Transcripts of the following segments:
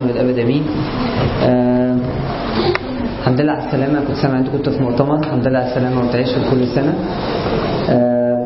الابد امين آه الحمد لله على السلامه كنت سامع انت كنت في مؤتمر الحمد لله على السلامه وتعيشوا كل سنه آه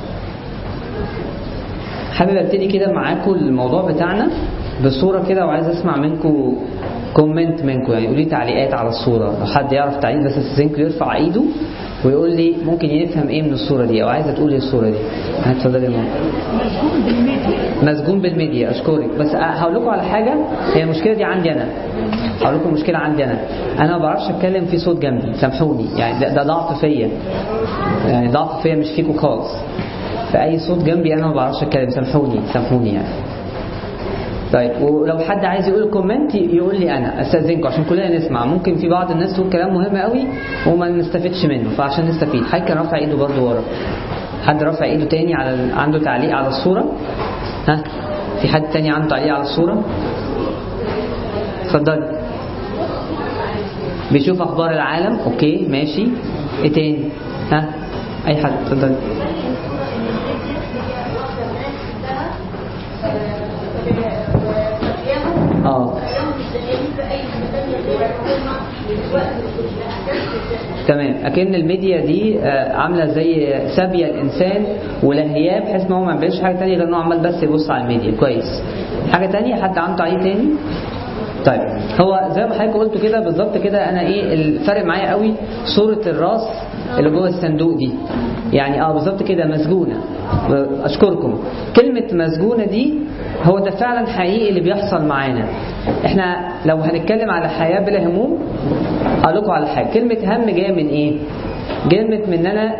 حابب ابتدي كده معاكم الموضوع بتاعنا بصوره كده وعايز اسمع منكم كومنت منكم يعني قولي تعليقات على الصوره لو حد يعرف تعليق بس استاذنكم يرفع ايده ويقول لي ممكن يفهم ايه من الصوره دي او عايزه تقول ايه الصوره دي اتفضلي يا ماما مسجون بالميديا اشكرك بس هقول لكم على حاجه هي المشكله دي عندي انا هقول لكم مشكله عندي انا انا ما بعرفش اتكلم في صوت جنبي سامحوني يعني ده, ده ضعف فيا يعني ضعف فيا مش فيكم خالص فاي صوت جنبي انا ما بعرفش اتكلم سامحوني سامحوني يعني طيب ولو حد عايز يقول كومنت يقول لي انا استاذنكم عشان كلنا نسمع ممكن في بعض الناس تقول كلام مهم قوي وما نستفدش منه فعشان نستفيد حد كان رافع ايده برضه ورا حد رافع ايده تاني على ال... عنده تعليق على الصوره ها في حد تاني عنده تعليق على الصوره اتفضل بيشوف اخبار العالم اوكي ماشي ايه تاني ها اي حد اتفضل اه تمام اكن الميديا دي عامله زي سابيه الانسان ولهياه بحيث ان هو ما بيعملش حاجه ثانيه غير انه عمال بس يبص على الميديا كويس حاجه ثانيه حد عنده تعليق تاني طيب هو زي ما حضرتك قلت كده بالظبط كده انا ايه الفرق معايا قوي صوره الراس اللي جوه الصندوق دي يعني اه بالظبط كده مسجونه اشكركم كلمه مسجونه دي هو ده فعلا حقيقي اللي بيحصل معانا احنا لو هنتكلم على حياه بلا هموم اقول لكم على حاجه كلمه هم جايه من ايه كلمه من ان انا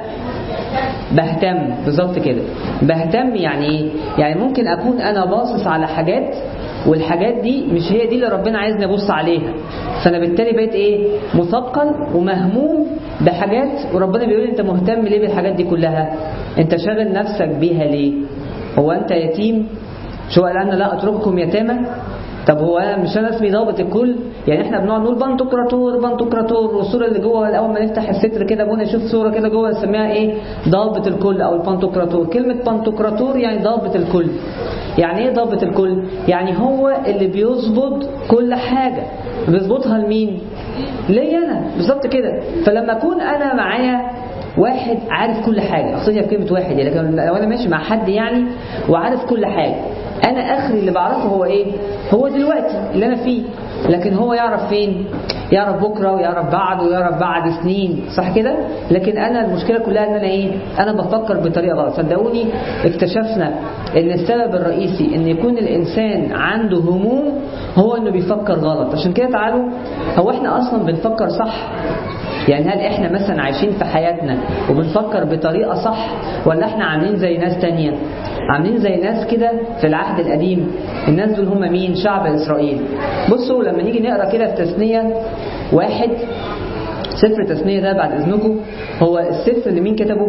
بهتم بالظبط كده بهتم يعني ايه يعني ممكن اكون انا باصص على حاجات والحاجات دي مش هي دي اللي ربنا عايزني ابص عليها فانا بالتالي بقيت ايه مثقل ومهموم بحاجات وربنا بيقول انت مهتم ليه بالحاجات دي كلها انت شاغل نفسك بيها ليه هو انت يتيم شو قال انا لا اترككم يتامى طب هو انا مش انا اسمي ضابط الكل يعني احنا بنقعد نقول بنتوكراتور بنتوكراتور والصوره اللي جوه اول ما نفتح الستر كده ابونا يشوف صوره كده جوه نسميها ايه ضابط الكل او البنتوكراتور كلمه بنتوكراتور يعني ضابط الكل يعني ايه ضابط الكل يعني هو اللي بيظبط كل حاجه بيظبطها لمين ليا انا بالظبط كده فلما اكون انا معايا واحد عارف كل حاجه اقصدها بكلمه واحد يعني لكن لو انا ماشي مع حد يعني وعارف كل حاجه انا اخري اللي بعرفه هو ايه هو دلوقتي اللي انا فيه لكن هو يعرف فين يعرف بكره ويعرف بعد ويعرف بعد سنين صح كده لكن انا المشكله كلها ان انا ايه انا بفكر بطريقه غلط صدقوني اكتشفنا ان السبب الرئيسي ان يكون الانسان عنده هموم هو انه بيفكر غلط عشان كده تعالوا هو احنا اصلا بنفكر صح يعني هل احنا مثلا عايشين في حياتنا وبنفكر بطريقه صح ولا احنا عاملين زي ناس تانية عاملين زي ناس كده في العهد القديم الناس دول هم مين شعب اسرائيل بصوا لما نيجي نقرا كده في تثنيه واحد سفر تثنيه ده بعد اذنكم هو السفر اللي مين كتبه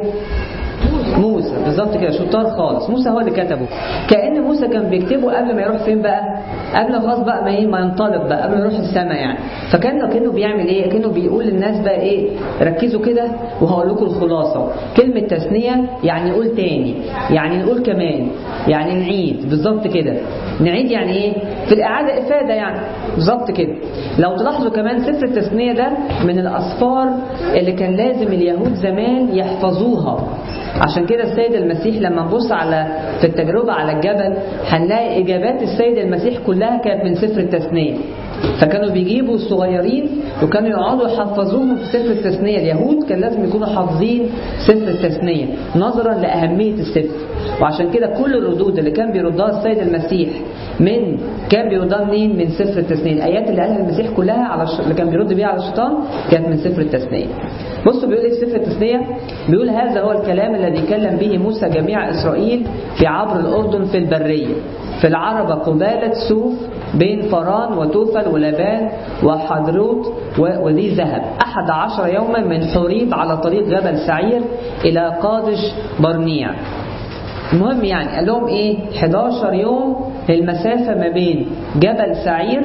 موسى بالظبط كده شطار خالص موسى هو اللي كتبه كأن موسى كان بيكتبه قبل ما يروح فين بقى قبل خلاص بقى ما ايه ما ينطلق بقى قبل ما يروح السماء يعني فكان كأنه بيعمل ايه كأنه بيقول للناس بقى ايه ركزوا كده وهقول لكم الخلاصة كلمة تثنية يعني نقول تاني يعني نقول كمان يعني نعيد بالظبط كده نعيد يعني ايه في الإعادة إفادة يعني بالظبط كده لو تلاحظوا كمان سفر التثنية ده من الأسفار اللي كان لازم اليهود زمان يحفظوها عشان كده السيد المسيح لما نبص على في التجربة على الجبل هنلاقي إجابات السيد المسيح كلها كانت من سفر التثنية فكانوا بيجيبوا الصغيرين وكانوا يقعدوا يحفظوهم في سفر التثنية اليهود كان لازم يكونوا حافظين سفر التثنية نظرا لأهمية السفر وعشان كده كل الردود اللي كان بيردها السيد المسيح من كان بيردها منين من سفر التثنية الآيات اللي قالها المسيح كلها على الش... اللي كان بيرد بيها على الشيطان كانت من سفر التثنية بصوا بيقول ايه في سفر التثنية بيقول هذا هو الكلام الذي كلم به موسى جميع إسرائيل في عبر الأردن في البرية في العربة قبالة سوف بين فران وتوفل ولبان وحضروت وذي ذهب أحد عشر يوما من حريب على طريق جبل سعير إلى قادش برنيع المهم يعني قال لهم ايه 11 يوم المسافة ما بين جبل سعير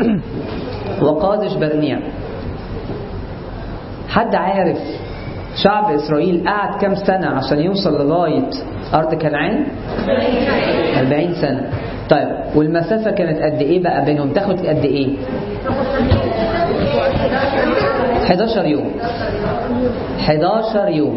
وقادش برنيع حد عارف شعب إسرائيل قعد كام سنة عشان يوصل لغاية أرض كنعان 40 سنة طيب والمسافة كانت قد ايه بقى بينهم تاخد قد ايه 11 يوم 11 يوم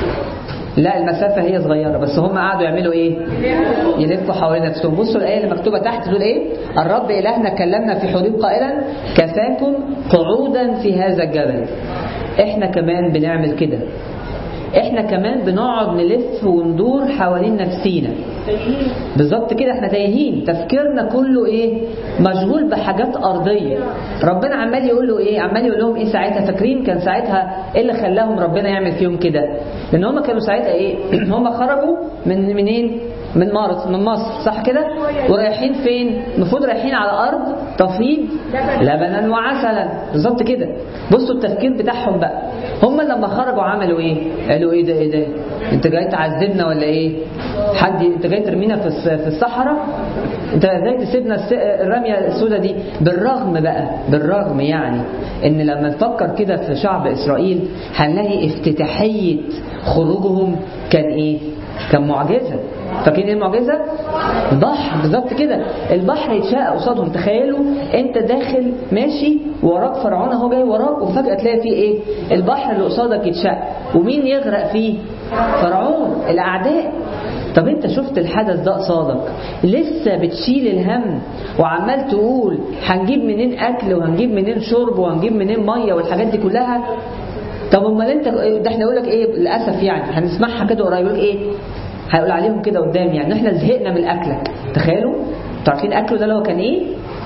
لا المسافة هي صغيرة بس هم قعدوا يعملوا ايه يلفوا حوالين نفسهم بصوا الآية اللي مكتوبة تحت تقول ايه الرب إلهنا كلمنا في حدود قائلا كفاكم قعودا في هذا الجبل احنا كمان بنعمل كده احنا كمان بنقعد نلف وندور حوالين نفسينا بالظبط كده احنا تايهين تفكيرنا كله ايه مشغول بحاجات ارضيه ربنا عمال يقول له ايه عمال يقول لهم ايه ساعتها فاكرين كان ساعتها ايه اللي خلاهم ربنا يعمل فيهم كده لان هم كانوا ساعتها ايه هم خرجوا من منين من مارس من مصر صح كده ورايحين فين المفروض رايحين على ارض تفيض لبنا وعسلا بالظبط كده بصوا التفكير بتاعهم بقى هم لما خرجوا عملوا ايه قالوا ايه ده ايه ده انت جاي تعذبنا ولا ايه حد انت جاي ترمينا في في الصحراء انت ازاي تسيبنا الرميه السوداء دي بالرغم بقى بالرغم يعني ان لما نفكر كده في شعب اسرائيل هنلاقي افتتاحيه خروجهم كان ايه كان معجزه فاكرين ايه المعجزه البحر بالظبط كده البحر يتشق قصادهم تخيلوا انت داخل ماشي وراك فرعون اهو جاي وراك وفجاه تلاقي فيه ايه البحر اللي قصادك يتشق ومين يغرق فيه فرعون الاعداء طب انت شفت الحدث ده قصادك لسه بتشيل الهم وعمال تقول هنجيب منين اكل وهنجيب منين شرب وهنجيب منين ميه والحاجات دي كلها طب امال انت ده احنا نقول لك ايه للاسف يعني هنسمعها كده قريب يقول ايه هيقول عليهم كده قدام يعني احنا زهقنا من اكلك تخيلوا انتوا عارفين اكله ده اللي هو كان ايه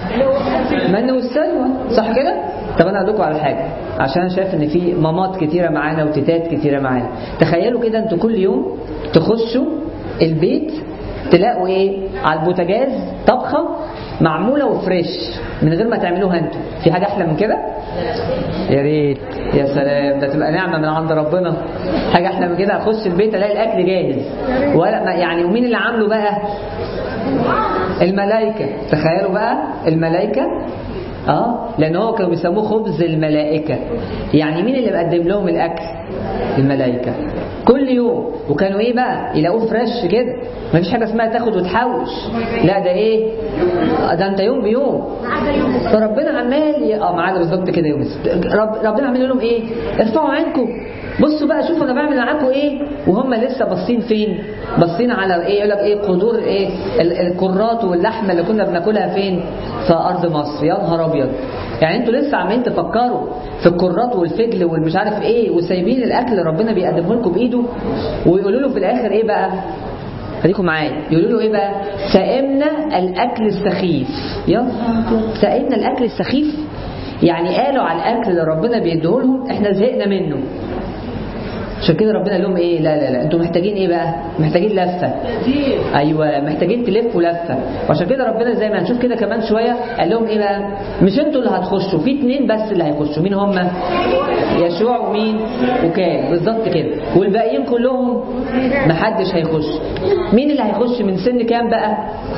من والسلوى صح كده طب انا اقول لكم على حاجه عشان انا شايف ان في مامات كتيره معانا وتيتات كتيره معانا تخيلوا كده انتوا كل يوم تخشوا البيت تلاقوا ايه على البوتاجاز طبخه معموله وفريش من غير ما تعملوها انتوا في حاجه احلى من كده يا ريت يا سلام ده تبقى نعمه من عند ربنا حاجه احلى من كده اخش البيت الاقي الاكل جاهز ولا يعني ومين اللي عامله بقى الملائكه تخيلوا بقى الملائكه اه لان هو كانوا بيسموه خبز الملائكه يعني مين اللي مقدم لهم الاكل الملائكه كل يوم وكانوا ايه بقى يلاقوه فريش كده مفيش حاجه اسمها تاخد وتحوش لا ده ايه ده انت يوم بيوم فربنا عمال ي... اه معانا بالظبط كده يوم رب... ربنا عمال يقول لهم ايه ارفعوا عينكم بصوا بقى شوفوا انا بعمل معاكم ايه وهم لسه باصين فين باصين على ايه يقول لك ايه قدور ايه الكرات واللحمه اللي كنا بناكلها فين في ارض مصر يا نهار ابيض يعني انتوا لسه عمالين تفكروا في الكرات والفجل والمش عارف ايه وسايبين الاكل اللي ربنا بيقدمه لكم بايده ويقولوا له في الاخر ايه بقى خليكم معايا يقولوا له ايه بقى سائمنا الاكل السخيف يا سائمنا الاكل السخيف يعني قالوا على الاكل اللي ربنا بيديه لهم احنا زهقنا منه عشان كده ربنا قال لهم ايه لا لا لا انتوا محتاجين ايه بقى محتاجين لفه ايوه محتاجين تلفوا لفه وعشان كده ربنا زي ما هنشوف كده كمان شويه قال لهم ايه بقى مش انتوا اللي هتخشوا في اتنين بس اللي هيخشوا مين هم يشوع ومين وكان بالظبط كده والباقيين كلهم محدش هيخش مين اللي هيخش من سن كام بقى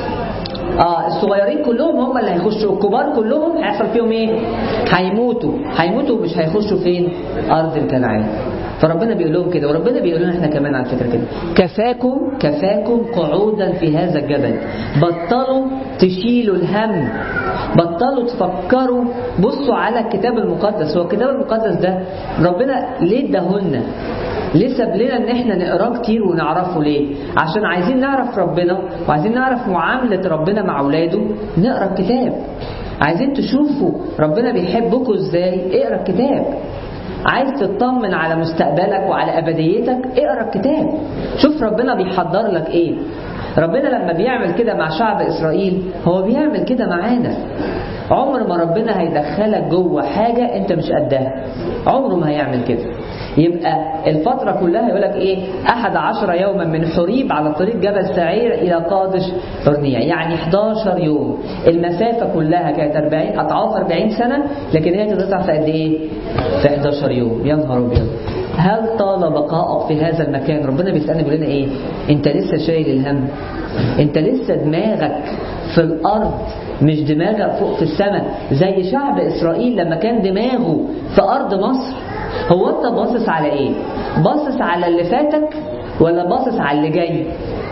اه الصغيرين كلهم هم اللي هيخشوا الكبار كلهم هيحصل فيهم ايه هيموتوا هيموتوا مش هيخشوا فين ارض الكنعان فربنا بيقول لهم كده وربنا بيقول لنا احنا كمان على فكره كده كفاكم كفاكم قعودا في هذا الجبل بطلوا تشيلوا الهم بطلوا تفكروا بصوا على الكتاب المقدس هو الكتاب المقدس ده ربنا ليه اداهولنا ليه ساب لنا ان احنا نقراه كتير ونعرفه ليه عشان عايزين نعرف ربنا وعايزين نعرف معامله ربنا مع اولاده نقرا الكتاب عايزين تشوفوا ربنا بيحبكم ازاي اقرا الكتاب عايز تطمن على مستقبلك وعلى ابديتك اقرا الكتاب شوف ربنا بيحضر لك ايه ربنا لما بيعمل كده مع شعب اسرائيل هو بيعمل كده معانا عمر ما ربنا هيدخلك جوه حاجة انت مش قدها عمره ما هيعمل كده يبقى الفترة كلها يقول لك ايه احد عشر يوما من حريب على طريق جبل سعير الى قادش برنيع يعني 11 يوم المسافة كلها كانت 40 اضعاف 40 سنة لكن هي تتقطع في قد ايه في 11 يوم يا نهار ابيض هل طال بقائك في هذا المكان ربنا بيسألنا بيقول لنا ايه انت لسه شايل الهم انت لسه دماغك في الارض مش دماغك فوق في السماء زي شعب اسرائيل لما كان دماغه في ارض مصر هو انت باصص على ايه باصص على اللي فاتك ولا باصص على اللي جاي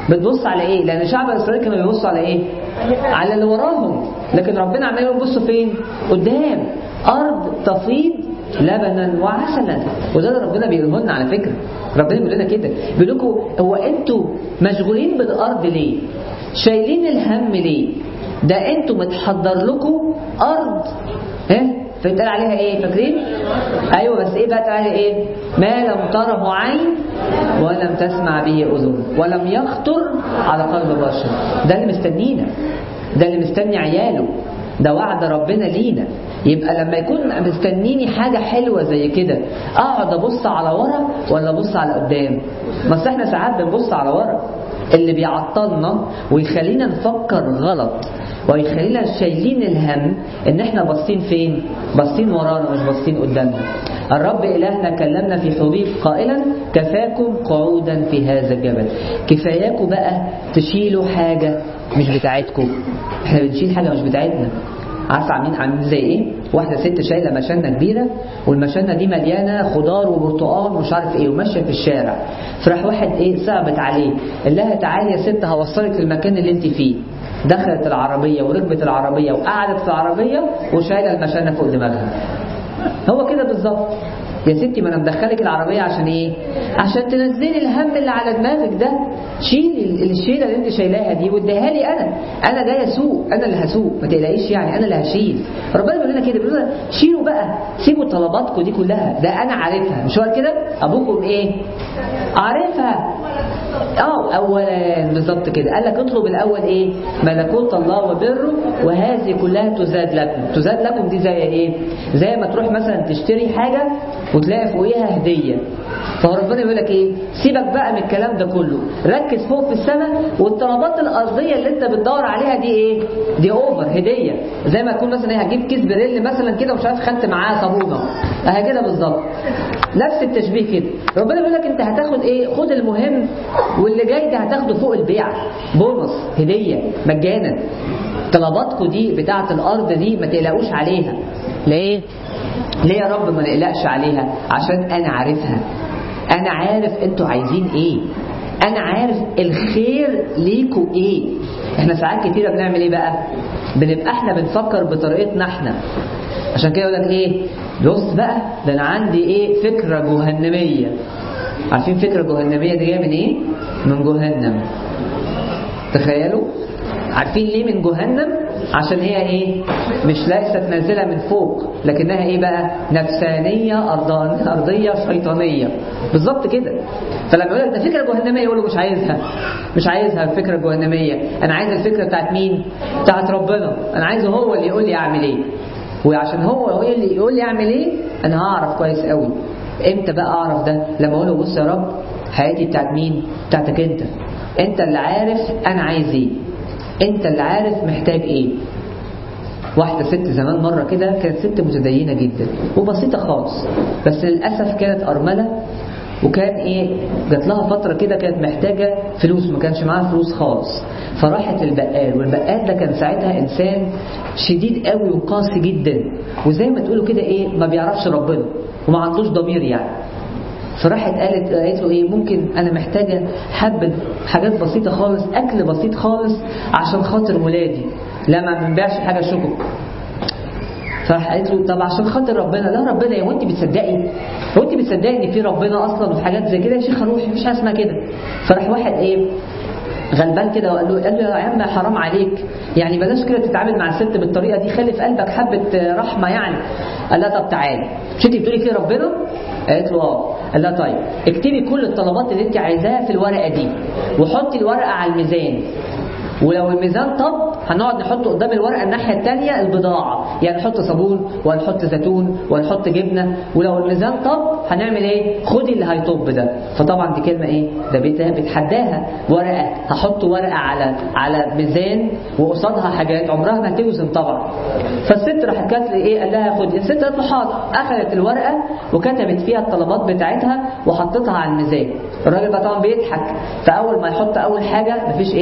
بتبص على ايه لان شعب اسرائيل كانوا بيبصوا على ايه على اللي وراهم لكن ربنا عمال يبصوا فين قدام ارض تفيض لبنا وعسلا وده اللي ربنا بيقوله لنا على فكره ربنا بيقول لنا كده بيقول لكم هو انتوا مشغولين بالارض ليه شايلين الهم ليه ده انتوا متحضر لكم ارض ايه فيتقال عليها ايه فاكرين ايوه بس ايه بقى اتقال عليها ايه ما لم تره عين ولم تسمع به اذن ولم يخطر على قلب بشر ده اللي مستنينا ده اللي مستني عياله ده وعد ربنا لينا يبقى لما يكون مستنيني حاجة حلوة زي كده اقعد ابص على ورا ولا ابص على قدام ما أصل احنا ساعات بنبص على ورا اللي بيعطلنا ويخلينا نفكر غلط ويخلينا شايلين الهم ان احنا باصين فين باصين ورانا مش باصين قدامنا الرب الهنا كلمنا في حبيب قائلا كفاكم قعودا في هذا الجبل كفاياكم بقى تشيلوا حاجة مش بتاعتكم احنا بنشيل حاجة مش بتاعتنا عارفه عاملين عاملين زي ايه واحده ست شايله مشانه كبيره والمشانه دي مليانه خضار وبرتقال ومش عارف ايه وماشيه في الشارع فراح واحد ايه صعبت عليه قال لها تعالي يا ست هوصلك للمكان اللي انت فيه دخلت العربيه وركبت العربيه وقعدت في العربيه وشايله المشانه فوق دماغها هو كده بالظبط يا ستي ما انا مدخلك العربيه عشان ايه عشان تنزلي الهم اللي على دماغك ده شيل الشيله اللي انت شايلاها دي واديها لي انا انا جاي اسوق انا اللي هسوق ما تقلقيش يعني انا اللي هشيل ربنا بيقول لنا كده بيقول لنا شيلوا بقى سيبوا طلباتكم دي كلها ده انا عارفها مش هو كده ابوكم ايه عارفها اه اولا بالظبط كده قال لك اطلب الاول ايه ملكوت الله وبره وهذه كلها تزاد لكم تزاد لكم دي زي ايه زي ما تروح مثلا تشتري حاجه وتلاقي فوقيها هديه فربنا يقول لك ايه سيبك بقى من الكلام ده كله ركز فوق في السماء والطلبات الارضيه اللي انت بتدور عليها دي ايه دي اوفر هديه زي ما تكون مثلا ايه هجيب كيس بريل مثلا كده ومش عارف خدت معاه صابونه اهي كده بالظبط نفس التشبيه كده ربنا بيقول لك انت هتاخد ايه خد المهم واللي جاي ده هتاخده فوق البيع بونص هديه مجانا طلباتكم دي بتاعه الارض دي ما تقلقوش عليها ليه ليه يا رب ما نقلقش عليها عشان انا عارفها انا عارف انتوا عايزين ايه انا عارف الخير ليكوا ايه احنا ساعات كتيره بنعمل ايه بقى بنبقى احنا بنفكر بطريقتنا احنا عشان كده يقول لك ايه بص بقى ده انا عندي ايه فكره جهنميه عارفين فكره جهنميه دي جايه من ايه من جهنم تخيلوا عارفين ليه من جهنم عشان هي ايه مش ليست نازلة من فوق لكنها ايه بقى نفسانية أرضية شيطانية بالظبط كده فلما يقول لك ده فكرة جهنمية يقول له مش عايزها مش عايزها الفكرة الجهنمية أنا عايز الفكرة بتاعت مين بتاعت ربنا أنا عايزه هو اللي يقول لي أعمل إيه وعشان هو هو اللي يقول لي أعمل إيه أنا هعرف كويس قوي امتى بقى أعرف ده لما أقول له بص يا رب حياتي بتاعت مين بتاعتك أنت أنت اللي عارف أنا عايز إيه انت اللي عارف محتاج ايه واحدة ست زمان مرة كده كانت ست متدينة جدا وبسيطة خالص بس للأسف كانت أرملة وكان ايه جات لها فترة كده كانت محتاجة فلوس ما كانش معاها فلوس خالص فراحت البقال والبقال ده كان ساعتها إنسان شديد قوي وقاسي جدا وزي ما تقولوا كده ايه ما بيعرفش ربنا وما عندوش ضمير يعني فراحت قالت قالت له ايه ممكن انا محتاجه حبه حاجات بسيطه خالص اكل بسيط خالص عشان خاطر ولادي لا ما بنبيعش حاجه شوكو فراح قالت له طب عشان خاطر ربنا لا ربنا يا وانت بتصدقي هو انت بتصدقي ان في ربنا اصلا وفي حاجات زي كده يا شيخه روحي مفيش حاجه اسمها كده فراح واحد ايه غلبان كده وقال له قال له يا عم حرام عليك يعني بلاش كده تتعامل مع الست بالطريقه دي خلي في قلبك حبه رحمه يعني قال لها طب تعالي مش انت بتقولي في ربنا قالت له اه قال لها طيب اكتبي كل الطلبات اللي انت عايزاها في الورقه دي وحطي الورقه على الميزان ولو الميزان طب هنقعد نحط قدام الورقه الناحيه الثانيه البضاعه يعني نحط صابون وهنحط زيتون وهنحط جبنه ولو الميزان طب هنعمل ايه خدي اللي هيطب ده فطبعا دي كلمه ايه ده بتحداها ورقه هحط ورقه على على ميزان وقصادها حاجات عمرها ما هتوزن طبعا فالست راحت كاتله ايه قال لها خدي الست قالت له حاضر اخذت الورقه وكتبت فيها الطلبات بتاعتها وحطتها على الميزان الراجل بقى طبعا بيضحك فاول ما يحط اول حاجه مفيش ايه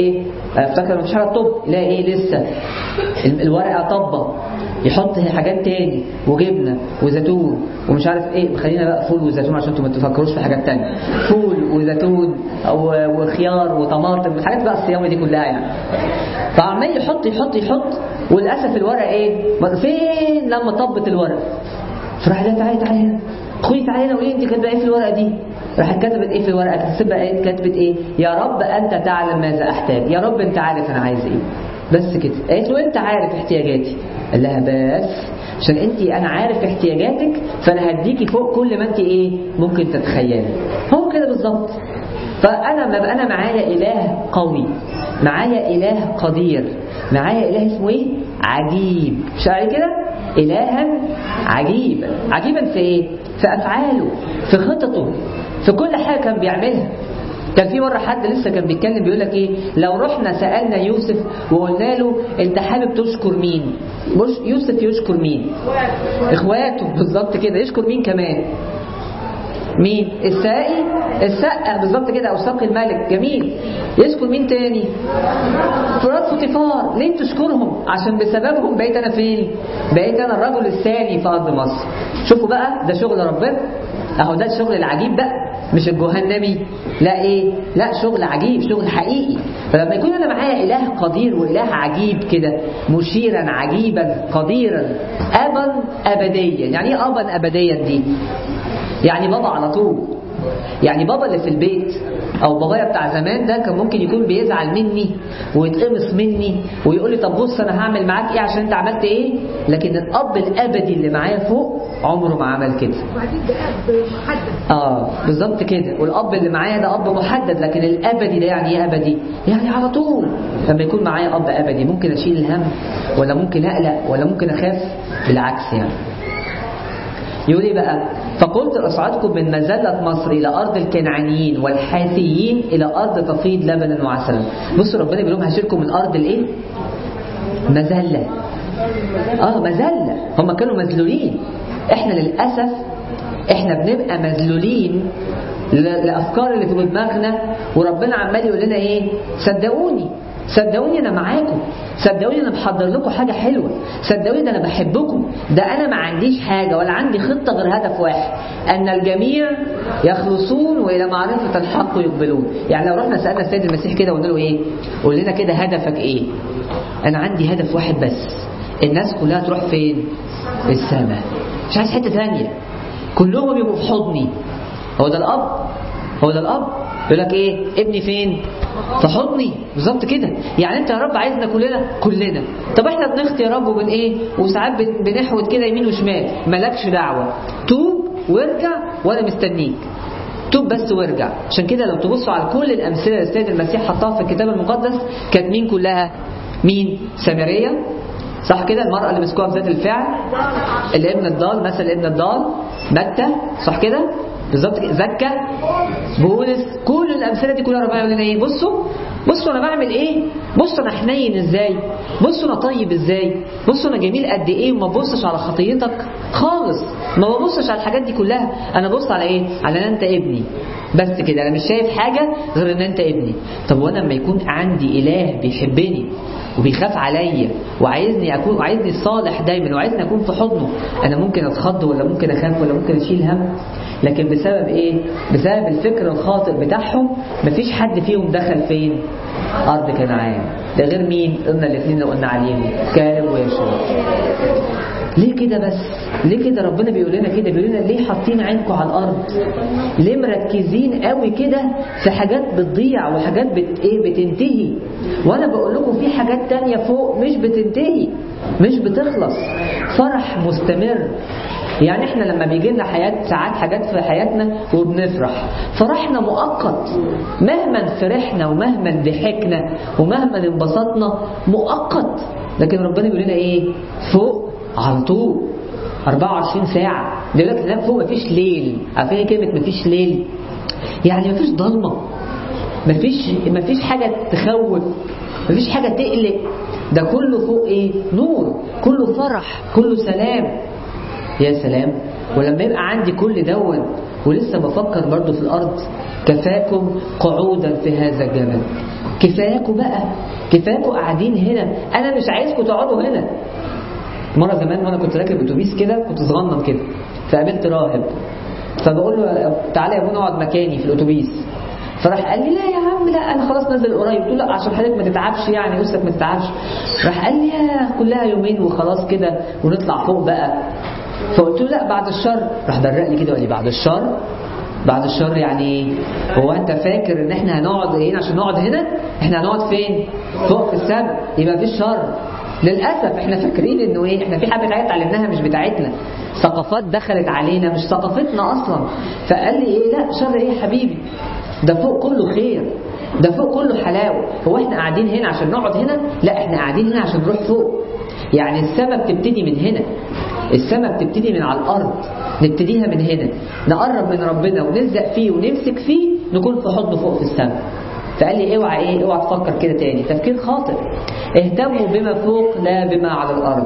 افتكر مفيش حاجه طب يلاقي ايه لسه ال- الورقه طبه يحط حاجات تاني وجبنه وزيتون ومش عارف ايه خلينا بقى فول وزيتون عشان انتوا ما تفكروش في حاجات تانية فول وزيتون او وخيار وطماطم الحاجات بقى الصيامه دي كلها يعني فعمال يحط يحط يحط وللاسف الورقه ايه فين لما طبت الورقه فراح لها تعالي تعالي هنا اخوي تعالي هنا قولي انت كاتبه ايه في الورقه دي راحت كتبت ايه في الورقه كتبت ايه كتبت ايه يا رب انت تعلم ماذا احتاج يا رب انت عارف انا عايز ايه بس كده قالت له انت عارف احتياجاتي قال لها بس عشان انت انا عارف احتياجاتك فانا هديكي فوق كل ما انت ايه ممكن تتخيلي هو كده بالظبط فانا ما بقى انا معايا اله قوي معايا اله قدير معايا اله اسمه ايه عجيب مش عارف كده الها عجيبا عجيبا في ايه في افعاله في خططه في كل حاجه كان بيعملها كان في مره حد لسه كان بيتكلم بيقول لك ايه لو رحنا سالنا يوسف وقلنا له انت حابب تشكر مين مش يوسف يشكر مين اخواته بالظبط كده يشكر مين كمان مين السائي السقة بالظبط كده او ساقي الملك جميل يشكر مين تاني فرات فوتيفار ليه تشكرهم عشان بسببهم بقيت انا فين بقيت انا الرجل الثاني في ارض مصر شوفوا بقى ده شغل ربنا اهو ده الشغل العجيب بقى مش الجهنمي لا ايه لا شغل عجيب شغل حقيقي فلما يكون انا معايا اله قدير واله عجيب كده مشيرا عجيبا قديرا ابا ابديا يعني ايه ابا ابديا دي يعني بابا على طول يعني بابا اللي في البيت او بابايا بتاع زمان ده كان ممكن يكون بيزعل مني ويتقمص مني ويقول لي طب بص انا هعمل معاك ايه عشان انت عملت ايه لكن الاب الابدي اللي معايا فوق عمره ما عمل كده وبعدين ده اب محدد اه بالظبط كده والاب اللي معايا ده اب محدد لكن الابدي ده يعني ايه ابدي يعني على طول لما يكون معايا اب ابدي ممكن اشيل الهم ولا ممكن اقلق ولا ممكن اخاف بالعكس يعني يقول ايه بقى فقلت اصعدكم من مزله مصر الى ارض الكنعانيين والحاثيين الى ارض تفيض لبنا وعسلا بصوا ربنا بيقول لهم هشيلكم من ارض الايه مذله اه مذله هم كانوا مذلولين احنا للاسف احنا بنبقى مذلولين ل- لافكار اللي في دماغنا وربنا عمال يقول لنا ايه صدقوني صدقوني انا معاكم صدقوني انا محضر لكم حاجه حلوه صدقوني ده انا بحبكم ده انا ما عنديش حاجه ولا عندي خطه غير هدف واحد ان الجميع يخلصون والى معرفه الحق يقبلون يعني لو رحنا سالنا السيد المسيح كده وقلنا له ايه قول لنا كده هدفك ايه انا عندي هدف واحد بس الناس كلها تروح فين في السماء مش عايز حته ثانيه كلهم يبقوا في حضني هو ده الاب هو ده الاب يقول لك ايه ابني فين في حضني بالظبط كده يعني انت يا رب عايزنا كلنا كلنا طب احنا بنخطي يا رب وبن ايه وساعات بن- بنحوت كده يمين وشمال مالكش دعوه توب وارجع وانا مستنيك توب بس وارجع عشان كده لو تبصوا على كل الامثله اللي السيد المسيح حطها في الكتاب المقدس كانت مين كلها مين سامريه صح كده المرأة اللي مسكوها بذات الفعل الابن الضال مثل الابن الضال متى صح كده بالظبط كده زكا بولس كل الامثله دي كلها ربنا يقول لنا ايه بصوا بصوا انا بعمل ايه بصوا انا حنين ازاي بصوا انا طيب ازاي بصوا انا جميل قد ايه وما ببصش على خطيتك خالص ما ببصش على الحاجات دي كلها انا ببص على ايه على ان انت ابني بس كده انا مش شايف حاجه غير ان انت ابني طب وانا لما يكون عندي اله بيحبني وبيخاف عليا وعايزني اكون وعايزني صالح دايما وعايزني اكون في حضنه انا ممكن اتخض ولا ممكن اخاف ولا ممكن اشيل هم لكن بسبب ايه بسبب الفكر الخاطئ بتاعهم مفيش حد فيهم دخل فين ارض كنعان ده غير مين قلنا الاثنين اللي قلنا عليهم كالب ويشوع ليه كده بس ليه كده ربنا بيقول لنا كده بيقول لنا ليه حاطين عينكم على الارض ليه مركزين قوي كده في حاجات بتضيع وحاجات بت ايه بتنتهي وانا بقول لكم في حاجات تانية فوق مش بتنتهي مش بتخلص فرح مستمر يعني احنا لما بيجي لنا حياة ساعات حاجات في حياتنا وبنفرح فرحنا مؤقت مهما فرحنا ومهما ضحكنا ومهما انبسطنا مؤقت لكن ربنا بيقول لنا ايه فوق على طول 24 ساعة دلوقتي لا فوق مفيش ليل عارفين إيه كلمة مفيش ليل يعني مفيش ضلمة مفيش مفيش حاجة تخوف مفيش حاجة تقلق ده كله فوق ايه نور كله فرح كله سلام يا سلام ولما يبقى عندي كل دون ولسه بفكر برضو في الأرض كفاكم قعودا في هذا الجبل كفاياكم بقى كفاياكم قاعدين هنا أنا مش عايزكم تقعدوا هنا مرة زمان وأنا كنت راكب أتوبيس كده كنت صغنن كده فقابلت راهب فبقول له تعالى يا ابونا اقعد مكاني في الأتوبيس فراح قال لي لا يا عم لا انا خلاص نازل قريب قلت له لا عشان حضرتك ما تتعبش يعني نفسك ما تتعبش راح قال لي يا كلها يومين وخلاص كده ونطلع فوق بقى فقلت له لا بعد الشر راح برق لي كده وقال لي بعد الشر بعد الشر يعني هو انت فاكر ان احنا هنقعد ايه عشان نقعد هنا احنا هنقعد فين فوق في السماء يبقى في شر للاسف احنا فاكرين انه ايه احنا في حاجه حاجات اتعلمناها مش بتاعتنا ثقافات دخلت علينا مش ثقافتنا اصلا فقال لي ايه لا شر ايه يا حبيبي ده فوق كله خير ده فوق كله حلاوه هو احنا قاعدين هنا عشان نقعد هنا لا احنا قاعدين هنا عشان نروح فوق يعني السماء بتبتدي من هنا السماء بتبتدي من على الارض نبتديها من هنا نقرب من ربنا ونلزق فيه ونمسك فيه نكون في حضنه فوق في السماء فقال لي اوعى ايه اوعى تفكر كده تاني تفكير خاطئ اهتموا بما فوق لا بما على الارض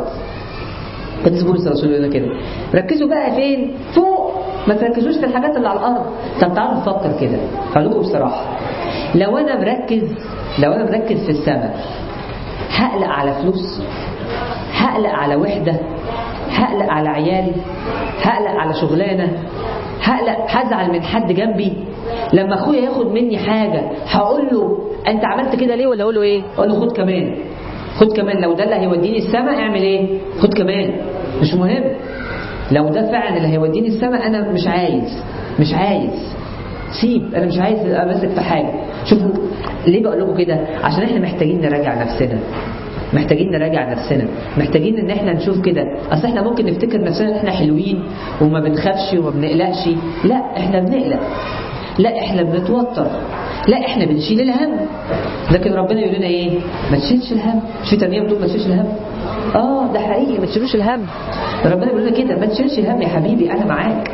قديس بولس الرسول يقول كده ركزوا بقى فين فوق ما تركزوش في الحاجات اللي على الارض طب تعالوا نفكر كده هقول لكم بصراحه لو انا مركز لو انا مركز في السماء هقلق على فلوس هقلق على وحده هقلق على عيالي هقلق على شغلانه هقلق هزعل من حد جنبي لما اخويا ياخد مني حاجه هقول له انت عملت كده ليه ولا اقول له ايه اقول له خد كمان خد كمان لو ده اللي هيوديني السماء اعمل ايه خد كمان مش مهم لو ده فعلا اللي هيوديني السماء انا مش عايز مش عايز سيب انا مش عايز امسك في حاجه شوفوا ليه بقول لكم كده عشان احنا محتاجين نراجع نفسنا محتاجين نراجع نفسنا محتاجين ان احنا نشوف كده اصل احنا ممكن نفتكر نفسنا ان احنا حلوين وما بنخافش وما بنقلقش لا احنا بنقلق لا احنا بنتوتر لا احنا بنشيل الهم لكن ربنا يقول لنا ايه ما تشيلش الهم مش في ترنيمه بتقول ما تشيلش الهم اه ده حقيقي ما تشيلوش الهم ربنا بيقول لنا كده ما تشيلش الهم يا حبيبي انا معاك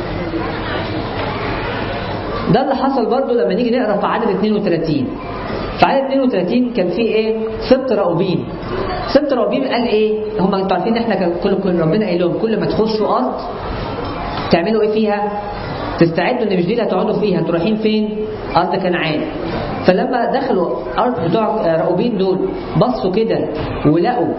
ده اللي حصل برضو لما نيجي نقرا في عدد 32 في عدد 32 كان في ايه سبت راؤوبين سبت راؤوبين قال ايه هم انتوا عارفين احنا كان كل كل ربنا قال لهم كل ما تخشوا ارض تعملوا ايه فيها تستعدوا ان مش دي اللي هتقعدوا فيها انتوا رايحين فين ارض كنعان فلما دخلوا ارض بتوع راؤوبين دول بصوا كده ولقوا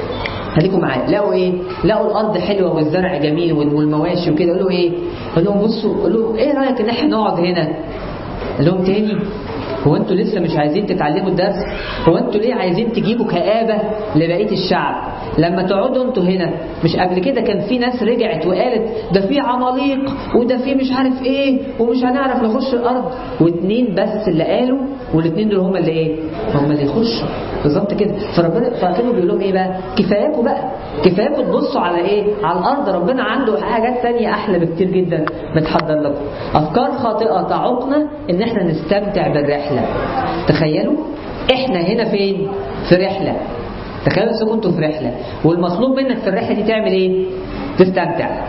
خليكم معايا لقوا ايه لقوا الارض حلوه والزرع جميل والمواشي وكده قالوا ايه قال لهم بصوا قال لهم ايه رايك ان احنا نقعد هنا قال لهم تاني هو انتوا لسه مش عايزين تتعلموا الدرس هو انتوا ليه عايزين تجيبوا كآبة لبقية الشعب لما تقعدوا انتوا هنا مش قبل كده كان في ناس رجعت وقالت ده في عماليق وده في مش عارف ايه ومش هنعرف نخش الارض واتنين بس اللي قالوا والاتنين دول هم اللي ايه هم اللي يخشوا بالظبط كده فربنا فكانوا بيقول لهم ايه بقى كفاياكم بقى كفاياكم تبصوا على ايه على الارض ربنا عنده حاجات تانية احلى بكتير جدا متحضر لكم افكار خاطئه تعوقنا ان احنا نستمتع بالرحله تخيلوا احنا هنا فين في رحله تخيلوا انكم كنتوا في رحله والمطلوب منك في الرحله دي تعمل ايه تستمتع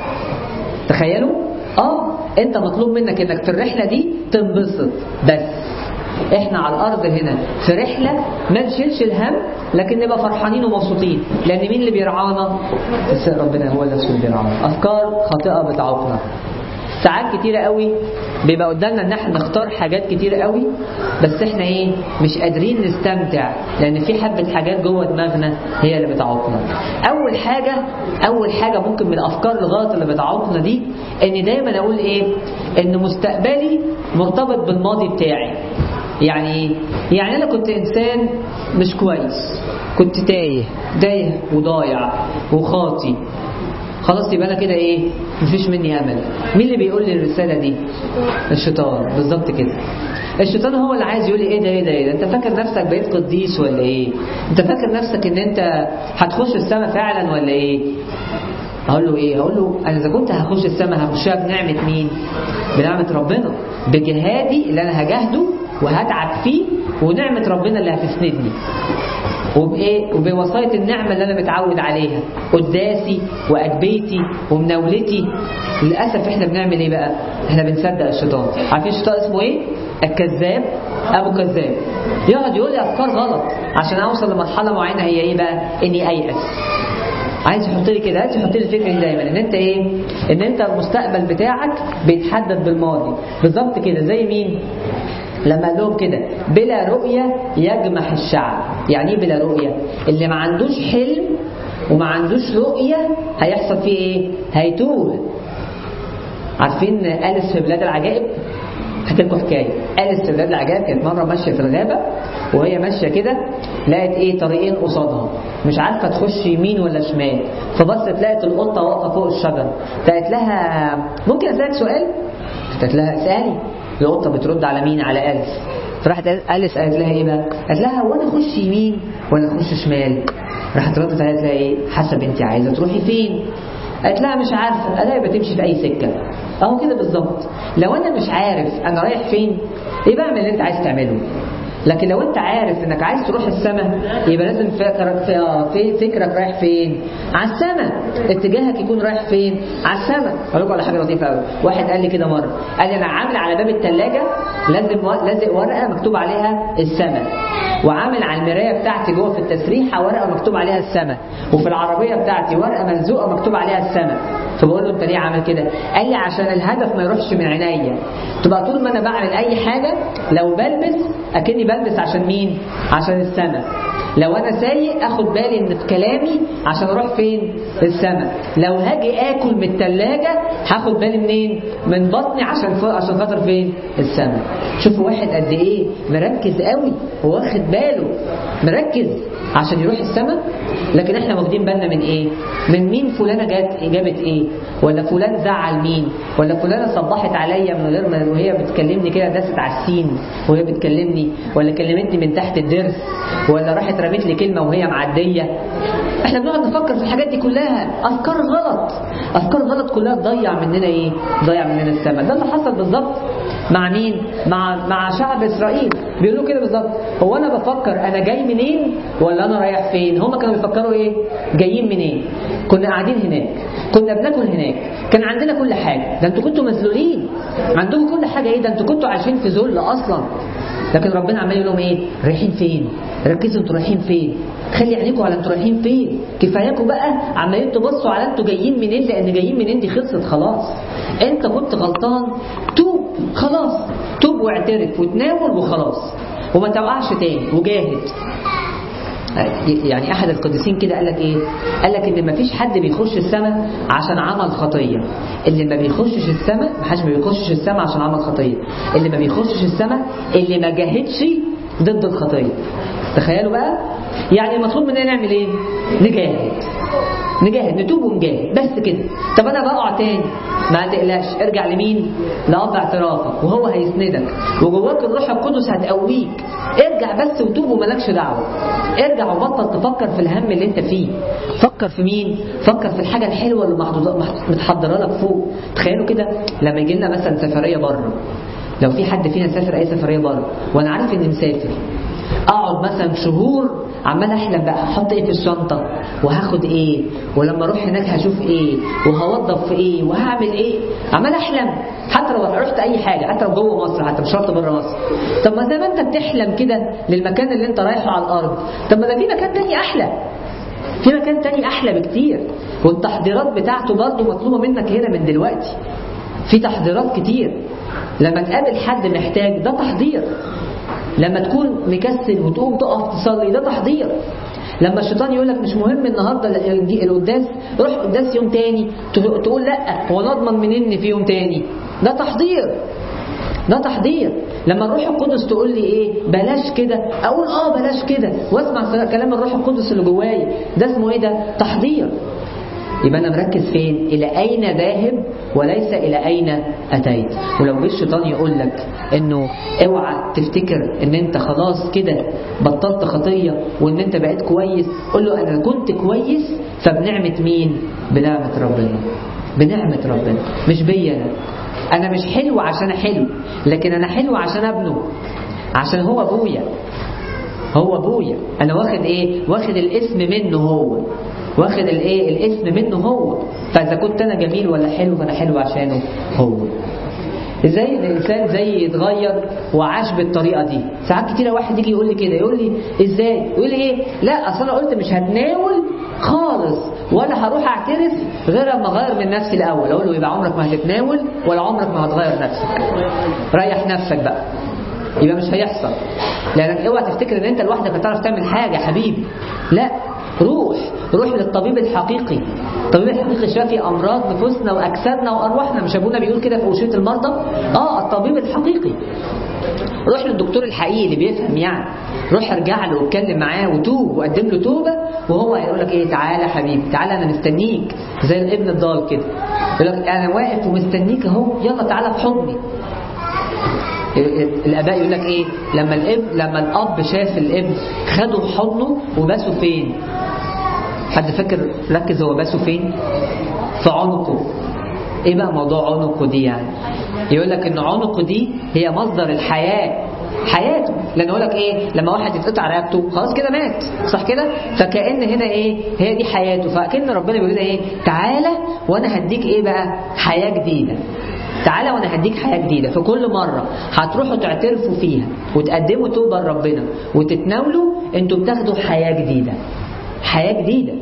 تخيلوا اه انت مطلوب منك انك في الرحله دي تنبسط بس احنا على الارض هنا في رحله ما نشيلش الهم لكن نبقى فرحانين ومبسوطين لان مين اللي بيرعانا ربنا هو اللي بيرعانا افكار خاطئه بتعوقنا ساعات كتيرة قوي بيبقى قدامنا ان احنا نختار حاجات كتيرة قوي بس احنا ايه مش قادرين نستمتع لان في حبة حاجات جوه دماغنا هي اللي بتعوقنا اول حاجة اول حاجة ممكن من الافكار الغلط اللي بتعوقنا دي ان دايما اقول ايه ان مستقبلي مرتبط بالماضي بتاعي يعني ايه يعني انا كنت انسان مش كويس كنت تايه تايه وضايع وخاطي خلاص يبقى انا كده ايه مفيش مني امل مين اللي بيقول لي الرساله دي الشيطان بالظبط كده الشيطان هو اللي عايز يقول لي ايه ده ايه ده ايه ده انت فاكر نفسك بقيت قديس ولا ايه انت فاكر نفسك ان انت هتخش السماء فعلا ولا ايه اقول له ايه اقول له انا اذا كنت هخش السماء هخشها بنعمه مين بنعمه ربنا بجهادي اللي انا هجاهده وهتعب فيه ونعمه ربنا اللي هتسندني وبايه وبوصايه النعمه اللي انا متعود عليها قداسي واجبيتي ومناولتي للاسف احنا بنعمل ايه بقى احنا بنصدق الشيطان عارفين الشيطان اسمه ايه الكذاب ابو كذاب يقعد يقول لي افكار غلط عشان اوصل لمرحله معينه هي ايه بقى اني ايأس عايز يحط لي كده عايز يحط لي الفكره دي دايما ان انت ايه ان انت المستقبل بتاعك بيتحدد بالماضي بالظبط كده زي مين لما قال لهم كده بلا رؤية يجمح الشعب يعني ايه بلا رؤية اللي ما عندوش حلم وما عندوش رؤية هيحصل فيه ايه هيتوه عارفين أليس في بلاد العجائب احكي لكم حكايه أليس في بلاد العجائب كانت مره ماشيه في الغابه وهي ماشيه كده لقت ايه طريقين قصادها مش عارفه تخش يمين ولا شمال فبصت لقت القطه واقفه فوق الشجره قالت لها ممكن اسالك سؤال قالت لها اسالي القطه بترد على مين على أليس فراحت أليس قالت لها ايه بقى قالت لها هو انا اخش يمين ولا اخش شمال راحت ردت قالت لها ايه حسب انت عايزه تروحي فين قالت لها مش عارفه قال لها يبقى تمشي في اي سكه اهو كده بالظبط لو انا مش عارف انا رايح فين يبقى اعمل اللي انت عايز تعمله لكن لو انت عارف انك عايز تروح السماء يبقى لازم فكرك في, في فكرك رايح فين على السماء اتجاهك يكون رايح فين على السماء اقول لكم على حاجه لطيفه قوي واحد قال لي كده مره قال لي انا عامل على باب الثلاجه لازم لازق ورقه مكتوب عليها السماء وعامل على المرايه بتاعتي جوه في التسريحه ورقه مكتوب عليها السماء وفي العربيه بتاعتي ورقه ملزوقه مكتوب عليها السماء فبقول له انت ليه عامل كده قال لي عشان الهدف ما يروحش من عينيا تبقى طول ما انا بعمل اي حاجه لو بلبس اكني بلبس عشان مين عشان السماء لو انا سايق اخد بالي ان في كلامي عشان اروح فين السماء لو هاجي اكل من الثلاجه هاخد بالي منين من بطني عشان ف... عشان خاطر فين السماء شوفوا واحد قد ايه مركز قوي واخد باله مركز عشان يروح السماء لكن احنا واخدين بالنا من ايه من مين فلانه جات جابت ايه ولا فلان زعل مين ولا فلانه صبحت عليا من غير ما وهي بتكلمني كده دست على السين وهي بتكلمني ولا كلمتني من تحت الدرس ولا راحت رمت لي كلمه وهي معديه احنا بنقعد نفكر في الحاجات دي كلها افكار غلط افكار غلط كلها تضيع مننا ايه تضيع مننا السماء ده اللي حصل بالظبط مع مين مع مع شعب اسرائيل بيقولوا كده بالظبط هو انا بفكر انا جاي منين ولا انا رايح فين هم كانوا بيفكروا ايه جايين منين كنا قاعدين هناك كنا بناكل هناك كان عندنا كل حاجه ده انتوا كنتوا مسلولين عندكم كل حاجه ايه ده انتوا كنتوا عايشين في ذل اصلا لكن ربنا عمال يقول لهم ايه رايحين فين ركزوا انتوا رايحين فين خلي عينيكم على انتوا رايحين فين كفاياكم بقى عمالين تبصوا على انتوا جايين منين لان جايين منين دي خلصت خلاص انت كنت غلطان توب خلاص توب واعترف وتناول وخلاص وما توقعش تاني وجاهد يعني احد القديسين كده قال لك ايه قال لك ان ما فيش حد بيخش السماء عشان عمل خطيه اللي ما بيخشش السماء ما حدش بيخشش السماء عشان عمل خطيه اللي ما بيخشش السماء اللي ما جاهدش ضد الخطيه تخيلوا بقى يعني المطلوب مننا نعمل ايه نجاهد نجاهد نتوب ونجاهد بس كده طب انا بقع تاني ما تقلقش ارجع لمين لأب اعترافك وهو هيسندك وجواك الروح القدس هتقويك ارجع بس وتوب ومالكش دعوه ارجع وبطل تفكر في الهم اللي انت فيه فكر في مين فكر في الحاجه الحلوه اللي متحضره لك فوق تخيلوا كده لما يجي لنا مثلا سفريه بره لو في حد فينا سافر اي سفريه بره وانا عارف اني مسافر اقعد مثلا شهور عمال احلم بقى هحط ايه في الشنطه وهاخد ايه ولما اروح هناك هشوف ايه وهوظف في ايه وهعمل ايه عمال احلم حتى لو رحت اي حاجه حتى لو جوه مصر حتى مش شرط بره مصر طب ما زي ما انت بتحلم كده للمكان اللي انت رايحه على الارض طب ما ده في مكان تاني احلى في مكان تاني احلى بكتير والتحضيرات بتاعته برضه مطلوبه منك هنا من دلوقتي في تحضيرات كتير لما تقابل حد محتاج ده تحضير لما تكون مكسل وتقوم تقف تصلي ده تحضير لما الشيطان يقول لك مش مهم النهارده القداس روح قداس يوم تاني تقول لا هو نضمن منين ان في يوم تاني ده تحضير ده تحضير لما الروح القدس تقول لي ايه بلاش كده اقول اه بلاش كده واسمع كلام الروح القدس اللي جوايا ده اسمه ايه ده تحضير يبقى انا مركز فين الى اين ذاهب وليس الى اين اتيت ولو جه الشيطان يقول لك انه اوعى تفتكر ان انت خلاص كده بطلت خطيه وان انت بقيت كويس قول له انا كنت كويس فبنعمه مين بنعمه ربنا بنعمه ربنا مش بيا انا انا مش حلو عشان حلو لكن انا حلو عشان ابنه عشان هو ابويا هو ابويا انا واخد ايه واخد الاسم منه هو واخد الايه الاسم منه هو فاذا كنت انا جميل ولا حلو فانا حلو عشانه هو ازاي الانسان زي يتغير وعاش بالطريقه دي ساعات كتيره واحد يجي يقول لي كده يقول لي ازاي يقول لي ايه لا اصل انا قلت مش هتناول خالص ولا هروح اعترف غير لما اغير من نفسي الاول اقول له يبقى عمرك ما هتتناول ولا عمرك ما هتغير نفسك ريح نفسك بقى يبقى مش هيحصل لانك اوعى تفتكر ان انت لوحدك هتعرف تعمل حاجه يا حبيبي لا روح روح للطبيب الحقيقي الطبيب الحقيقي شافي امراض نفوسنا واجسادنا وارواحنا مش ابونا بيقول كده في وشيه المرضى اه الطبيب الحقيقي روح للدكتور الحقيقي اللي بيفهم يعني روح ارجع له واتكلم معاه وتوب وقدم له توبه وهو هيقول لك ايه تعالى حبيبي تعالى انا مستنيك زي الابن الضال كده يقول لك انا واقف ومستنيك اهو يلا تعالى في حضني الاباء يقول لك ايه لما الاب لما الاب شاف الابن خده في حضنه وباسه فين حد فاكر ركز هو باسه فين في عنقه ايه بقى موضوع عنقه دي يعني يقول لك ان عنقه دي هي مصدر الحياه حياته لان يقول لك ايه لما واحد يتقطع رقبته خلاص كده مات صح كده فكأن هنا ايه هي دي حياته فكأن ربنا بيقول لنا ايه تعالى وانا هديك ايه بقى حياه جديده تعالى وانا هديك حياه جديده فكل مره هتروحوا تعترفوا فيها وتقدموا توبه لربنا وتتناولوا انتوا بتاخدوا حياه جديده حياه جديده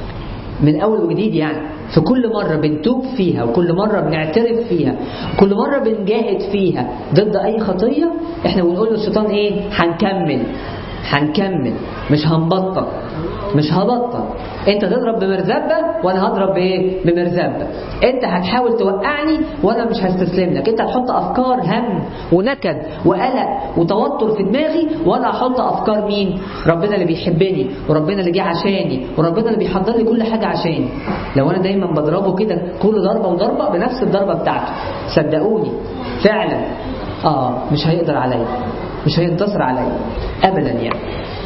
من اول وجديد يعني في كل مرة بنتوب فيها وكل مرة بنعترف فيها وكل مرة بنجاهد فيها ضد أي خطية احنا بنقول للشيطان ايه هنكمل هنكمل مش هنبطل مش هبطل انت تضرب بمرزبة وانا هضرب بايه بمرزبة انت هتحاول توقعني وانا مش هستسلم لك انت هتحط افكار هم ونكد وقلق وتوتر في دماغي وانا هحط افكار مين ربنا اللي بيحبني وربنا اللي جه عشاني وربنا اللي بيحضر لي كل حاجة عشاني لو انا دايما بضربه كده كل ضربة وضربة بنفس الضربة بتاعته صدقوني فعلا اه مش هيقدر عليا مش هينتصر عليا ابدا يعني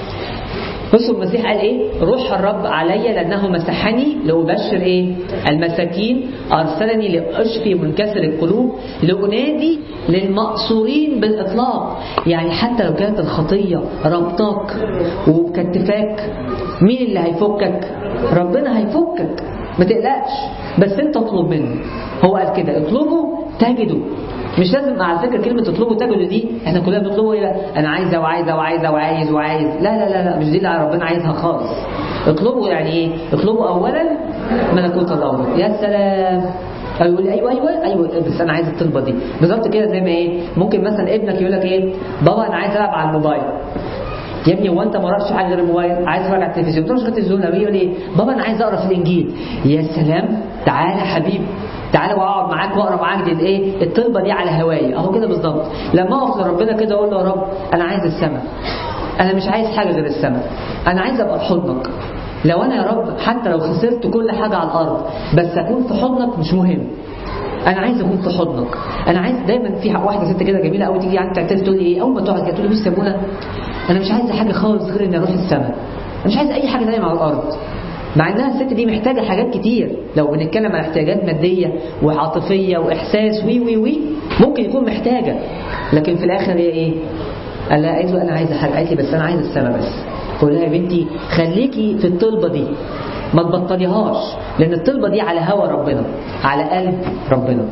بصوا المسيح قال ايه روح الرب علي لانه مسحني لابشر ايه المساكين ارسلني لاشفي منكسر القلوب لانادي للمقصورين بالاطلاق يعني حتى لو كانت الخطيه ربطاك ومكتفاك مين اللي هيفكك ربنا هيفكك ما تقلقش بس انت اطلب منه هو قال كده اطلبوا تجدوا مش لازم على فكره كلمه تطلبوا تجدوا دي احنا كلنا بنطلبوا ايه بقى انا عايزه وعايزه وعايزه وعايز وعايز لا لا لا لا مش دي اللي ربنا عايزها خالص اطلبوا يعني ايه اطلبوا اولا ملكوت الله يا سلام يقول لي ايوه ايوه ايوه بس انا عايز الطلبه دي بالظبط كده زي ما ايه ممكن مثلا ابنك يقول لك ايه بابا انا عايز العب على الموبايل يا ابني هو انت ما وراكش حاجه غير الموبايل عايز تتفرج على التلفزيون تروح التلفزيون يقول ايه بابا انا عايز اقرا في الانجيل يا سلام تعالى حبيبي تعالى واقعد معاك واقرا معاك دي الايه الطلبه دي على هوايه اهو كده بالظبط لما اقف لربنا كده اقول له يا رب انا عايز السماء انا مش عايز حاجه غير السماء انا عايز ابقى في حضنك لو انا يا رب حتى لو خسرت كل حاجه على الارض بس اكون في حضنك مش مهم انا عايز اكون في حضنك انا عايز دايما في واحده ست كده جميله قوي تيجي يعني تعترف تقول لي ايه اول ما تقعد كده تقول لي بص يا ابونا انا مش عايزه حاجه خالص غير اني اروح السماء انا مش عايزه اي حاجه ثانيه على الارض مع انها الست دي محتاجه حاجات كتير لو بنتكلم عن احتياجات ماديه وعاطفيه واحساس وي وي وي ممكن يكون محتاجه لكن في الاخر هي ايه قال لها قالت له انا عايزه حاجه قالت لي بس انا عايزه السماء بس قول لها يا بنتي خليكي في الطلبه دي ما تبطليهاش لان الطلبه دي على هوى ربنا على قلب ربنا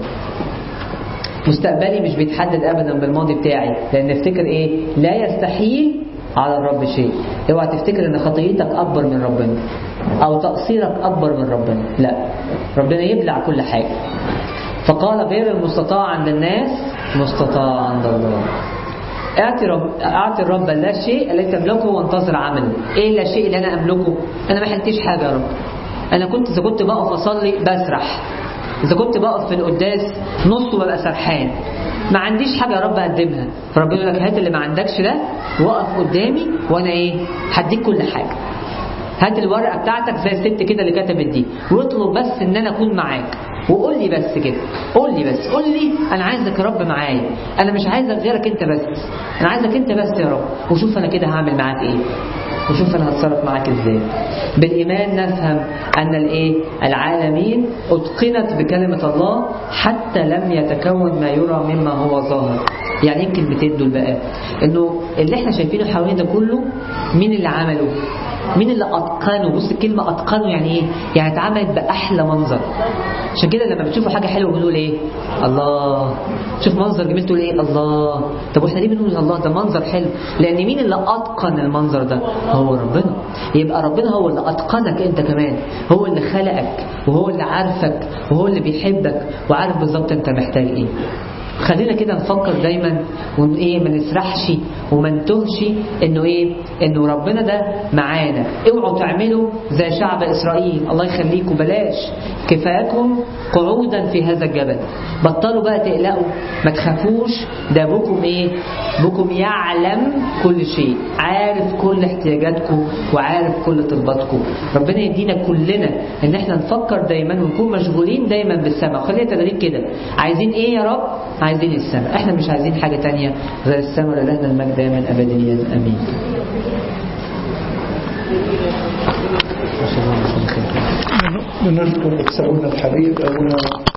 مستقبلي مش بيتحدد ابدا بالماضي بتاعي لان افتكر ايه لا يستحيل على الرب شيء اوعى تفتكر ان خطيتك اكبر من ربنا او تقصيرك اكبر من ربنا لا ربنا يبلع كل حاجه فقال غير المستطاع عند الناس مستطاع عند الله اعطي رب اعطي الرب لا شيء الذي تملكه وانتظر عمله ايه لا شيء اللي انا املكه انا ما حلتش حاجه يا رب انا كنت اذا كنت بقف اصلي بسرح اذا كنت بقف في القداس نص وببقى سرحان ما عنديش حاجه يا رب اقدمها فربنا يقول لك هات اللي ما عندكش ده وقف قدامي وانا ايه هديك كل حاجه هات الورقه بتاعتك زي الست كده اللي كتبت دي واطلب بس ان انا اكون معاك وقول لي بس كده قول لي بس قول لي انا عايزك يا رب معايا انا مش عايزك غيرك انت بس انا عايزك انت بس يا رب وشوف انا كده هعمل معاك ايه وشوف انا هتصرف معاك ازاي بالايمان نفهم ان الايه العالمين اتقنت بكلمه الله حتى لم يتكون ما يرى مما هو ظاهر يعني ايه الكلمتين دول بقى انه اللي احنا شايفينه حوالينا ده كله مين اللي عمله مين اللي اتقنه بص الكلمه اتقنه يعني ايه يعني اتعملت باحلى منظر عشان كده لما بتشوفوا حاجه حلوه بنقول ايه الله شوف منظر جميل تقول ايه الله طب واحنا ليه بنقول الله ده منظر حلو لان مين اللي اتقن المنظر ده هو ربنا يبقى ربنا هو اللي اتقنك انت كمان هو اللي خلقك وهو اللي عارفك وهو اللي بيحبك وعارف بالظبط انت محتاج ايه خلينا كده نفكر دايما ون ايه ما نسرحش وما نتهش انه ايه انه ربنا ده معانا اوعوا تعملوا زي شعب اسرائيل الله يخليكم بلاش كفاكم قعودا في هذا الجبل بطلوا بقى تقلقوا ما تخافوش ده ابوكم ايه ابوكم يعلم كل شيء عارف كل احتياجاتكم وعارف كل طلباتكم ربنا يدينا كلنا ان احنا نفكر دايما ونكون مشغولين دايما بالسماء خلينا تدريب كده عايزين ايه يا رب عايزين السماء احنا مش عايزين حاجة تانية غير السماء ولله المجد دائما ابديا امين بنشكر سيدنا الحبيب أبونا